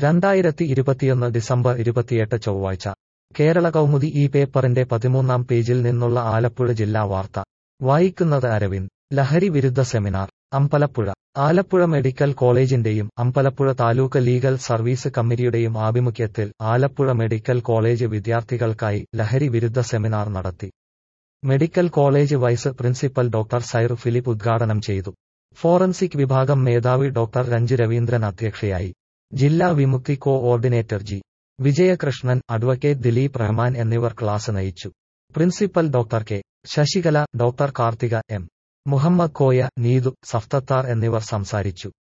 രണ്ടായിരത്തി ഇരുപത്തിയൊന്ന് ഡിസംബർ ഇരുപത്തിയെട്ട് ചൊവ്വാഴ്ച കേരള കൗമുദി ഈ പേപ്പറിന്റെ പതിമൂന്നാം പേജിൽ നിന്നുള്ള ആലപ്പുഴ ജില്ലാ വാർത്ത വായിക്കുന്നത് അരവിന്ദ് ലഹരി വിരുദ്ധ സെമിനാർ അമ്പലപ്പുഴ ആലപ്പുഴ മെഡിക്കൽ കോളേജിന്റെയും അമ്പലപ്പുഴ താലൂക്ക് ലീഗൽ സർവീസ് കമ്മിറ്റിയുടെയും ആഭിമുഖ്യത്തിൽ ആലപ്പുഴ മെഡിക്കൽ കോളേജ് വിദ്യാർത്ഥികൾക്കായി ലഹരി വിരുദ്ധ സെമിനാർ നടത്തി medical college vice principal doctor Sair Philip ഉദ്ഘാടനം ചെയ്തു ഫോറൻസിക് വിഭാഗം മേധാവി ഡോക്ടർ രഞ്ജു രവീന്ദ്രൻ അധ്യക്ഷയായി ജില്ലാ Vimukthi coordinator G Vijayakrishnan advocate Dileep Rahman എന്നിവർ ക്ലാസ് നയിച്ചു principal doctor K Sasikala doctor Karthika M Muhammed Koya Neethu Safthathar എന്നിവർ സംസാരിച്ചു